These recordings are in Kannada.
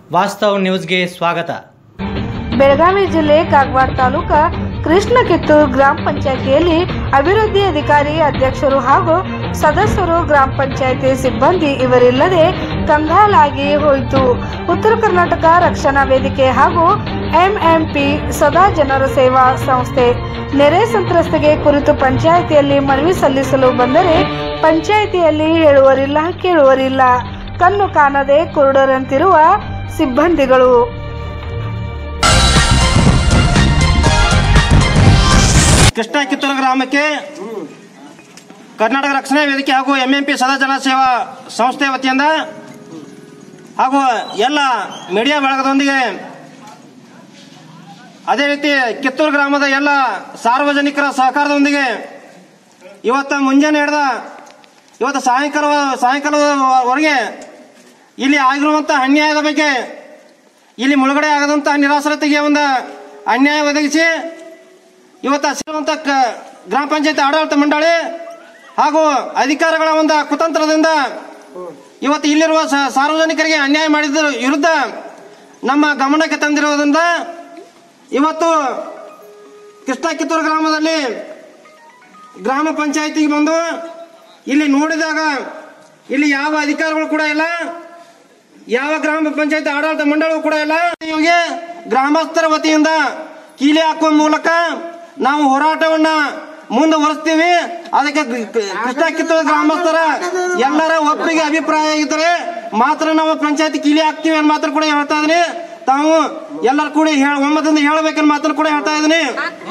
ವಾಸ್ತವ್ ನ್ಯೂಸ್ಗೆ ಸ್ವಾಗತ ಬೆಳಗಾವಿ ಜಿಲ್ಲೆ ಕಾಗವಾಡ ತಾಲೂಕ ಕೃಷ್ಣ ಕಿತ್ತೂರು ಗ್ರಾಮ ಪಂಚಾಯತಿಯಲ್ಲಿ ಅಭಿವೃದ್ಧಿ ಅಧಿಕಾರಿ ಅಧ್ಯಕ್ಷರು ಹಾಗೂ ಸದಸ್ಯರು ಗ್ರಾಮ ಪಂಚಾಯತಿ ಸಿಬ್ಬಂದಿ ಇವರಿಲ್ಲದೆ ಕಂಗಾಲಾಗಿ ಹೋಯಿತು ಉತ್ತರ ಕರ್ನಾಟಕ ರಕ್ಷಣಾ ವೇದಿಕೆ ಹಾಗೂ ಎಂಎಂಪಿ ಸದಾ ಜನರ ಸೇವಾ ಸಂಸ್ಥೆ ನೆರೆ ಸಂತ್ರಸ್ತೆಗೆ ಕುರಿತು ಪಂಚಾಯಿತಿಯಲ್ಲಿ ಮನವಿ ಸಲ್ಲಿಸಲು ಬಂದರೆ ಪಂಚಾಯಿತಿಯಲ್ಲಿ ಹೇಳುವರಿಲ್ಲ ಕೇಳುವರಿಲ್ಲ ಕಣ್ಣು ಕಾಣದೆ ಕುರುಡರಂತಿರುವ ಸಿಬ್ಬಂದಿಗಳು ಕೃಷ್ಣ ಕಿತ್ತೂರು ಗ್ರಾಮಕ್ಕೆ ಕರ್ನಾಟಕ ರಕ್ಷಣಾ ವೇದಿಕೆ ಹಾಗೂ ಎಂಎಂಪಿ ಸದಾ ಜನ ಸೇವಾ ಸಂಸ್ಥೆ ವತಿಯಿಂದ ಹಾಗೂ ಎಲ್ಲ ಮೀಡಿಯಾ ಬಳಗದೊಂದಿಗೆ ಅದೇ ರೀತಿ ಕಿತ್ತೂರು ಗ್ರಾಮದ ಎಲ್ಲ ಸಾರ್ವಜನಿಕರ ಸಹಕಾರದೊಂದಿಗೆ ಇವತ್ತ ಮುಂಜಾನೆ ಹಿಡ್ದ ಇವತ್ತು ಸಾಯಂಕಾಲ ಸಾಯಂಕಾಲದವರೆಗೆ ಇಲ್ಲಿ ಆಗಿರುವಂತಹ ಅನ್ಯಾಯದ ಬಗ್ಗೆ ಇಲ್ಲಿ ಮುಳುಗಡೆ ಆಗದಂತಹ ನಿರಾಸರತೆಗೆ ಒಂದು ಅನ್ಯಾಯ ಒದಗಿಸಿ ಇವತ್ತು ಹಸಿರುವಂತ ಕ- ಗ್ರಾಮ ಪಂಚಾಯತ್ ಆಡಳಿತ ಮಂಡಳಿ ಹಾಗೂ ಅಧಿಕಾರಿಗಳ ಒಂದು ಕುತಂತ್ರದಿಂದ ಇವತ್ತು ಇಲ್ಲಿರುವ ಸ- ಸಾರ್ವಜನಿಕರಿಗೆ ಅನ್ಯಾಯ ಮಾಡಿದ ವಿರುದ್ಧ ನಮ್ಮ ಗಮನಕ್ಕೆ ತಂದಿರುವುದರಿಂದ ಇವತ್ತು ಕೃಷ್ಣ ಕಿತ್ತೂರು ಗ್ರಾಮದಲ್ಲಿ ಗ್ರಾಮ ಪಂಚಾಯತಿಗೆ ಬಂದು ಇಲ್ಲಿ ನೋಡಿದಾಗ ಇಲ್ಲಿ ಯಾವ ಅಧಿಕಾರಿಗಳು ಕೂಡ ಇಲ್ಲ ಯಾವ ಗ್ರಾಮ ಪಂಚಾಯತ್ ಆಡಳಿತ ಮಂಡಳಿಯೂ ಕೂಡ ಇಲ್ಲ ಇವ್ರಿಗೆ ಗ್ರಾಮಸ್ಥರ ವತಿಯಿಂದ ಕೀಲಿ ಹಾಕುವ ಮೂಲಕ ನಾವು ಹೋರಾಟವನ್ನ ಮುಂದುವರಿಸ್ತೀವಿ ಅದಕ್ಕೆ ಕ- ಕ- ಕೃಷ್ಣ ಕಿತ್ತೂರು ಗ್ರಾಮಸ್ಥರ ಎಲ್ಲರ ಒಪ್ಪಿಗೆ ಅಭಿಪ್ರಾಯ ಇದ್ದರೆ ಮಾತ್ರ ನಾವು ಪಂಚಾಯತ್ ಕೀಲಿ ಹಾಕ್ತೀವಿ ಅನ್ನೋ ಮಾತ್ರ ಕೂಡ ಹೇಳ್ತಾ ಇದೀನಿ ತಾವು ಎಲ್ಲರೂ ಕೂಡ ಹೇಳ ಒಮ್ಮತದಿಂದ ಹೇಳಬೇಕನ್ನ ಮಾತ್ರ ಕೂಡ ಹೇಳ್ತಾ ಇದೀನಿ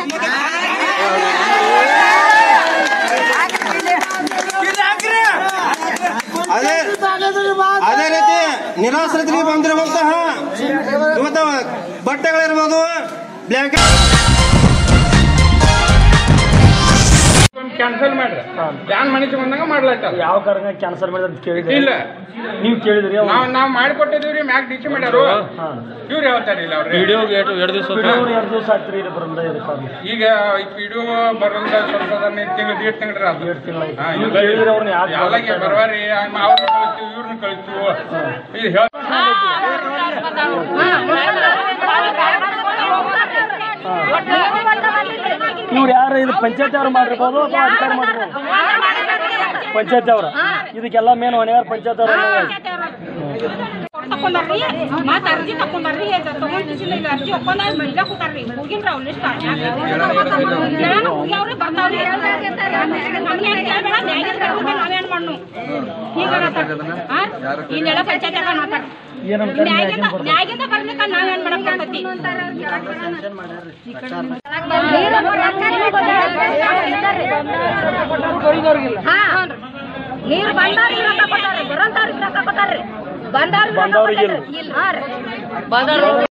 ಅದೇ ಅದೇ ರೀತಿ ನಿರಾಶ್ರಿತರಿಗೆ ಬಂದಿರುವಂತಹ ಇವತ್ತು ಬಟ್ಟೆಗಳಿರ್ಬೋದು ಬ್ಲಾಂಕೆಟ್ ಕ್ಯಾನ್ಸಲ್ ಮಾಡ್ರಿ ಪ್ಲಾನ್ ಮನಸ್ಸು ಬಂದಂಗ ಮಾಡ್ಲತ್ತಾರ ಯಾವ ಕಾರಣ ಕ್ಯಾನ್ಸಲ್ ಮಾಡಿದ್ರೆ ಅಂತ ಕೇಳಿದ್ರಿ ಇಲ್ಲ ನೀವು ಕೇಳಿದ್ರಿ ಅವ್ರು? ನಾವ್ ನಾವ್ ಮಾಡಿಕೊಟ್ಟಿದೀವ್ರಿ ಮ್ಯಾಗ್ ಡಿಸಿ ಮಾಡ್ಯಾರು ಹಾ. ಇವ್ರು ಹೇಳ್ತಾರೆ ಇಲ್ಲ ಅವ್ರಿ ವಿಡಿಯೋ ಎರಡು ದಿವಸ ವಿಡಿಯೋ ಎರಡು ದಿವಸ ಆಯ್ತು ರೀ ಬರಂದ ಇದೆ ಸರ್ ಈಗ ವಿಡಿಯೋ ಬರೋದ ಸ್ವಲ್ಪ ತಿಂಗಳು ದೇಡ್ ತಿಂಗ್ಳ್ರಿ ಅದು ಎರಡು ತಿಂಗಳಾಯ್ತು ಹಾ, ನೀವು ಎಲ್ಲ ಕೇಳಿದ್ರಿ ಅವ್ರನ್ನ ಯಾಕೆ ಎಲ್ಲಗೆ ಬರ್ವಾರಿ ಅವ್ರನ್ನ ಕಳಿಸ್ತೀವಿ ಇವ್ರನ್ನ ಕಳಿಸ್ತೀವಿ ಇದು ಹೇಳ್ ಇವ್ರು ಯಾರು ಇದು ಪಂಚಾಯತ್ ಅವ್ರು ಮಾಡಿರ್ಬೋದು ಅಥವಾ ಅಧಿಕಾರಿ ಮಾಡಿರ್ಬೋದು ಪಂಚಾಯತ್ ಅವ್ರ ಇದಕ್ಕೆಲ್ಲ ಮೇನ್ ಹೊಣೆಗಾರ ಪಂಚಾಯತ್ ಅವ್ರ ತಕೊಂಡಾರ್ರಿ ಮತ್ತ ಅರ್ಜಿ ತಕೊಂಡಾರ್ರಿ ತಗೊಂಡಿಸಿಲ್ಲ ಈಗ ಅರ್ಜಿ ಒಪ್ಪಂದ ಮಹಿಳಾ ಕೂತಾರ್ರಿ ಹೋಗಿನ್ರಿ ಅವ್ರ ಲಿಸ್ಟ್ ಕೇಳೋಣ ಹೋಗ್ಯಾವ್ರಿ ಬರ್ತಾವ್ರಿ ನಮ್ಗೆ ಏನ್ ಕೇಳ್ಬೇಡ ನ್ಯಾಯ ಕರ್ಕೊಂಡು ನಾವೇನ್ ಮಾಡ್ನು ಈಗ ಇಲ್ಲೆಲ್ಲ ಪಂಚಾಯತ್ ಮಾತಾಡ ನ್ಯಾಯದಿಂದ ನ್ಯಾಯದಿಂದ ಬರ್ಲಿಕ್ಕ ನಾವೇನ್ ಮಾಡಕ್ ಬರ್ತೈತಿ ನೀರು ಬಂದವ್ರಿಗೆ ರೊಕ್ಕ ಕೊಟ್ಟಾರ್ರಿ ಬರೋಂತವ್ರಿಗೆ ರೊಕ್ಕ ಕೊಟ್ಟಾರ್ರಿ ಬಂದವ್ರಿಗೆ ಬಂದವ್ರಿಗೆ ಇಲ್ಲ ಹಾ ರೀ